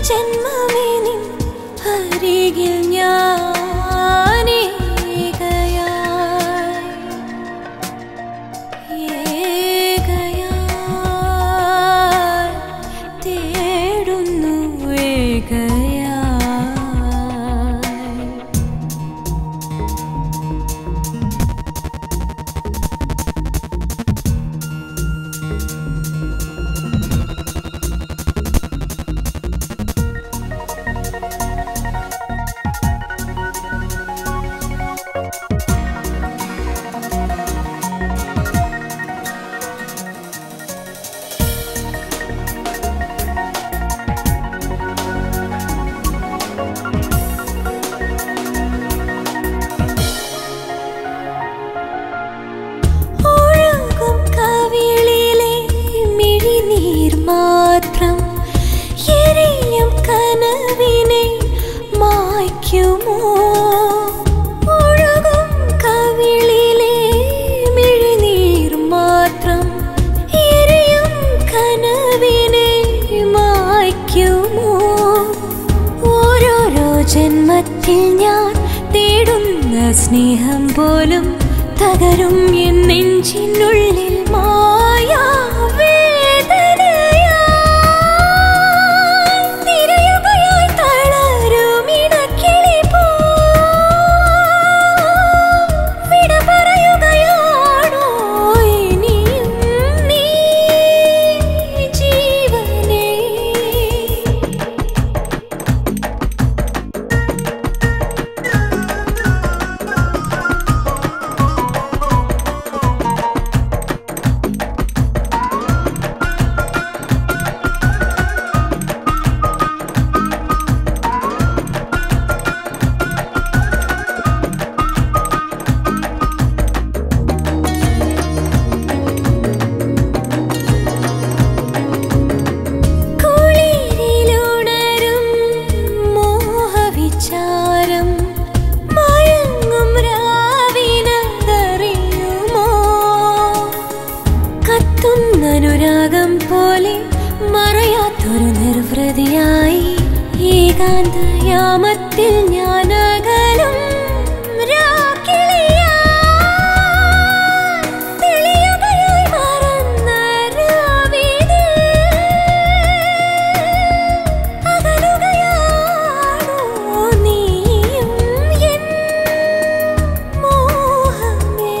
ജന്മമേ നിൻ അരികിൽ ഞാനേകയായി ഏകയായി തേടുന്നു ഏകയായി ഒഴുകും കവിളിലെ മിഴിനീർ മാത്രം എരിയും കനവിനെ മായ്ക്കുമോ ഒഴുകും കവിളിലെ മിഴിനീർ മാത്രം എരിയും കനവിനെ മായ്ക്കുമോ ഓരോരോ ജന്മത്തിൽ ഞാൻ തേടുന്ന സ്നേഹം പോലും തകരും എൻ നെഞ്ചിനുള്ളിൽ മായാ തിരയുകയായി തളരും ഇടക്കിളി പോ വിട പറയുകയാണോ ഇനിയും നീ ജീവനേ കുളിരിലുണരും മോഹവിചാരം മയങ്ങും രാവിനതറിയുമോ കത്തുന്നനുരാഗം പോലെ മറയാത്തൊരു നിർവൃതിയായി ഏകാന്തയാമത്തിൽ ഞാൻ അകലും രാക്കിളിയായി തെളിയുകയായി മറന്ന രാവിതിൽ അകലുകയാണോ നീയും എൻ മോഹമേ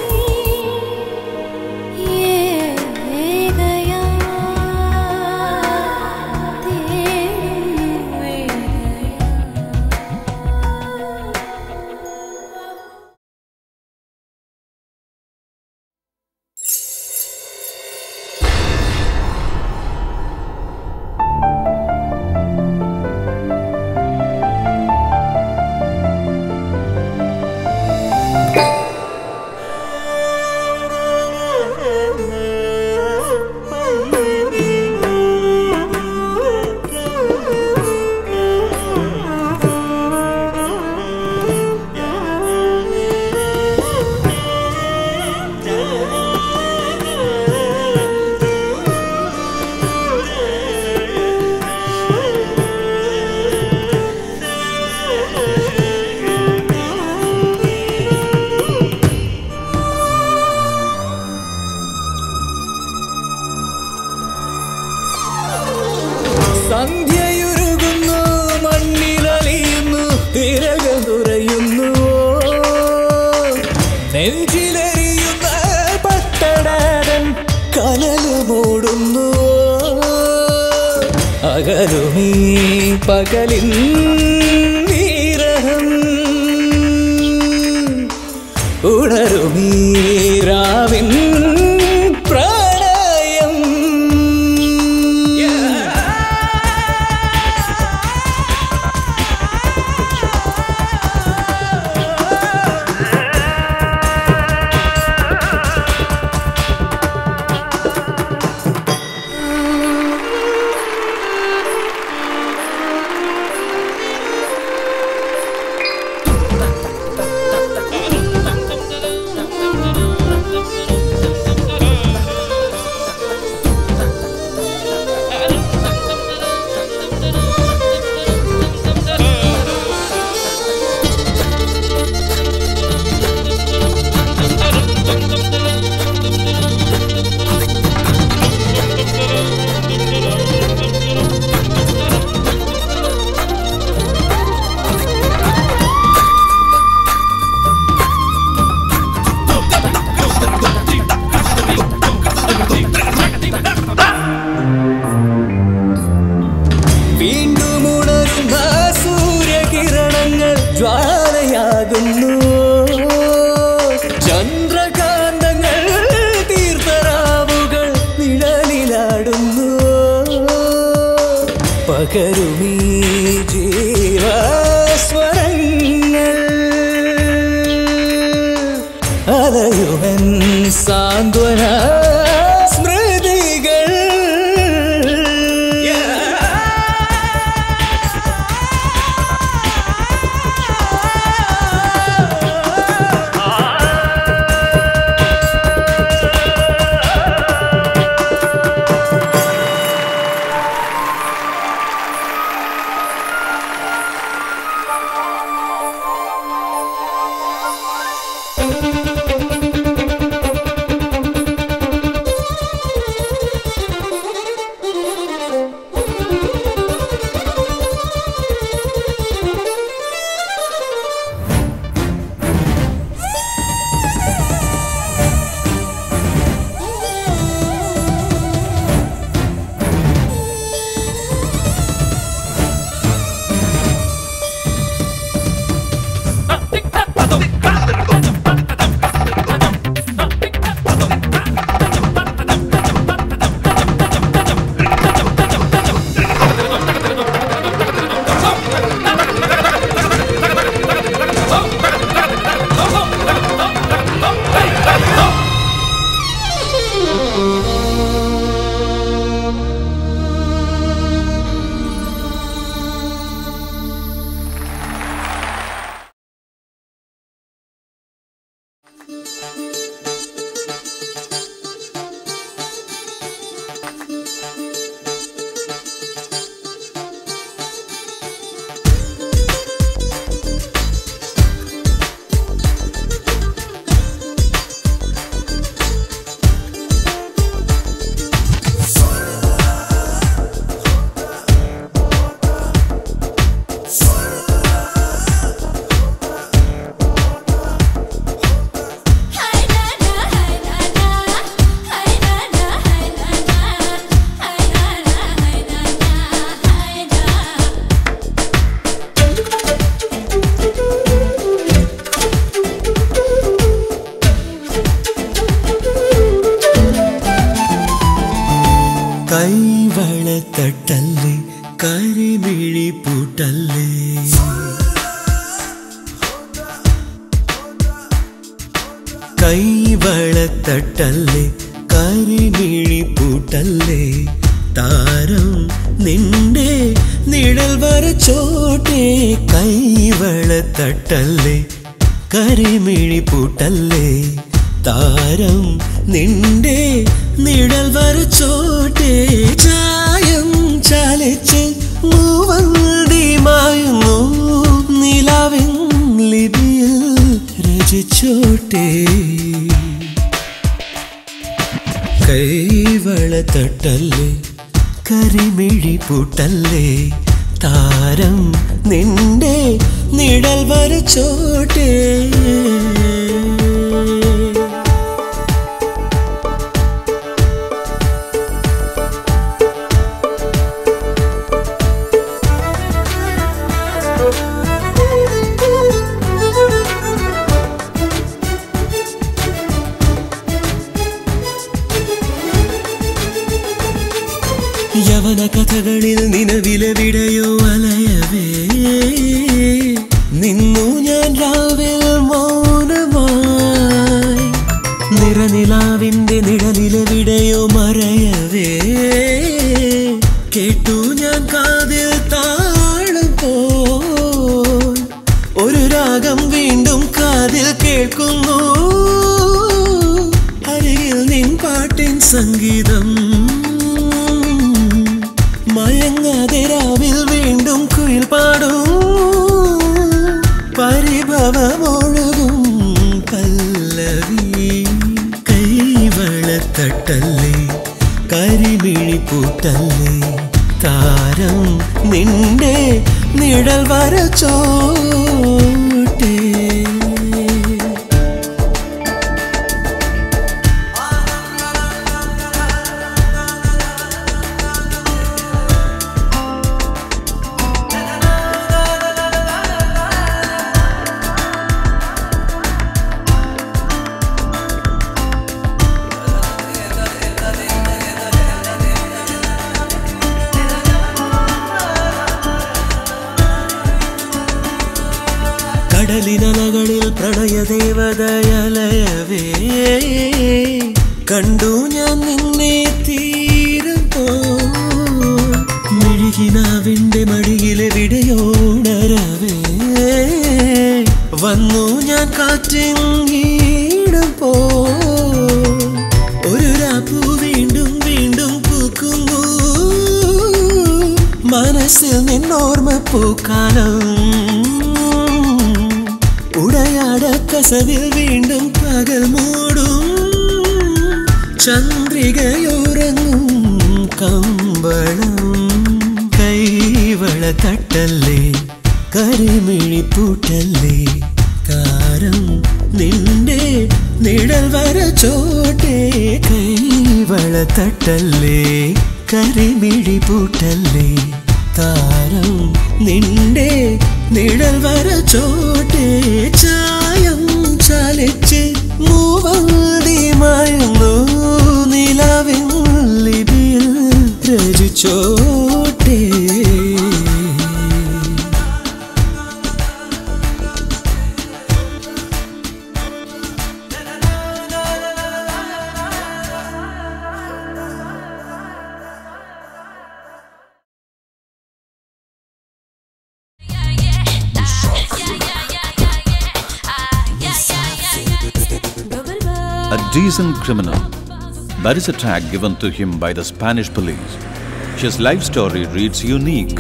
ഏകയാ തേടുന്നു ഏകയാ സന്ധ്യയുരുകുന്നു മണ്ണിലലിയുന്നു തിരകൾ തുറയുന്നു നെഞ്ചിലെറിയുന്ന പട്ടടാരൻ കനല് മൂടുന്നു അകലുമീ പകലിൻ നീരഹം ഉണരുമീ രാവിൻ പ്രണയം ആ പകരുമീ ജീവസ്വരങ്ങൾ അലയുവൻ സാന്ത്വന സ്മൃതികൾ കൈവളത്തട്ടല്ലേ കരിമിഴി പൂട്ടല്ലേ കൈവളത്തട്ടല്ലേ കരിമിഴി പൂട്ടല്ലേ താരം നിന്റെ നിഴൽ വരച്ചോട്ടെ കൈവളത്തട്ടല്ലേ കരിമിഴി പൂട്ടല്ലേ താരം നിന്റെ നിഴൽ വരച്ചോട്ടെ ചായം ചാലിച്ച് മൂവന്തി മായുന്നു നിലാവിൻ ലിപിയിൽ രചിച്ചോട്ടെ കൈവള തട്ടല്ലേ കരിമിഴി പൂട്ടല്ലേ താരം നിന്റെ നിഴൽ വരച്ചോട്ടെ യവന കഥകളിൽ നിലവിലെവിടെയോ അലയവേ നിന്നു ഞാൻ രാവിൽ മൗനമായി നിറനിലാവിന്റെ നിഴലിലെവിടെയോ മറയവേ കേട്ടു ഞാൻ കാതിൽ താളം പോൽ ഒരു രാഗം വീണ്ടും കാതിൽ കേൾക്കുന്നു അരികിൽ നിൻ പാട്ടിൻ സംഗീതം മയങ്ങാതെ രാവിൽ വീണ്ടും കുയിൽ പാടും പരിഭവമൊഴുകും പല്ലവി കൈവളത്തട്ടല്ലേ കരിമിഴി പൂട്ടല്ലേ താരം നിന്റെ നിഴൽ വരച്ചോട്ടേ ആ കടലിനലകളിൽ പ്രണയദേവതയലയവേ കണ്ടു ഞാൻ നിന്നെ തീരം പോ മിഴികിനാവിന്റെ മടിയിലെ വിടയോണരവേ വന്നു ഞാൻ കാറ്റിങ്ങീടും പോ ഒരു രാപ്പു വീണ്ടും വീണ്ടും പൂക്കുന്നു മനസ്സിൽ നിന്നോർമ്മ പൂക്കാലം ഉടയാട കസവിൽ വീണ്ടും പകൽ മൂടും ചന്ദ്രികയുറങ്ങും കമ്പളം കൈവള തട്ടല്ലേ കരിമിഴി പൂട്ടല്ലേ താരം നിന്റെ നിഴൽ വര ചോട്ടെ കൈവള തട്ടല്ലേ കരിമിഴി പൂട്ടല്ലേ താരം നിന്റെ നിഴൽ വര ചോട്ടെ ചായം ചാലിച്ച് മൂവന്തി മയങ്ങൂ നിലവിൽ ലിപിയിൽ രചിച്ചോട്ടെ A decent criminal. That is a tag given to him by the Spanish police. His life story reads unique.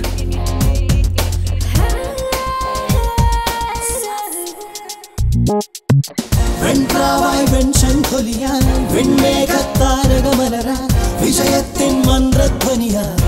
വെൺപ്രാവായി വെൺശംഖൊലിയായി വെൺമേഘത്താരകമലരായി വിജയത്തിൻ മന്ത്രധ്വനിയായി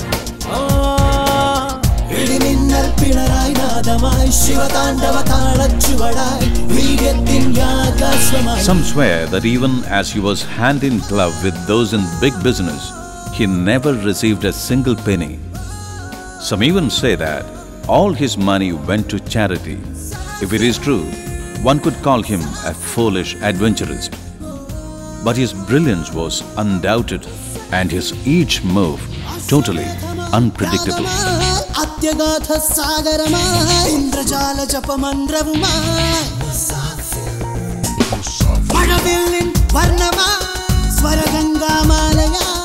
ഇടിമിന്നൽ Pinarayi നാദമായി ശിവതാണ്ഡവ താളച്ചുവടായി വീര്യത്തിൻ യാകാശ്വമായി Some swear that even as he was hand in glove with those in big business, he never received a single penny. Some even say that all his money went to charity. If it is true, one could call him a foolish adventurist. But his brilliance was undoubted and his each move totally unpredictable. അത്യഗാധ സാഗരമായി ഇന്ദ്രജാല ജപമന്ത്രവുമായി മഴവില്ലിൻ വർണ്ണമായി സ്വരഗംഗാമാലയായി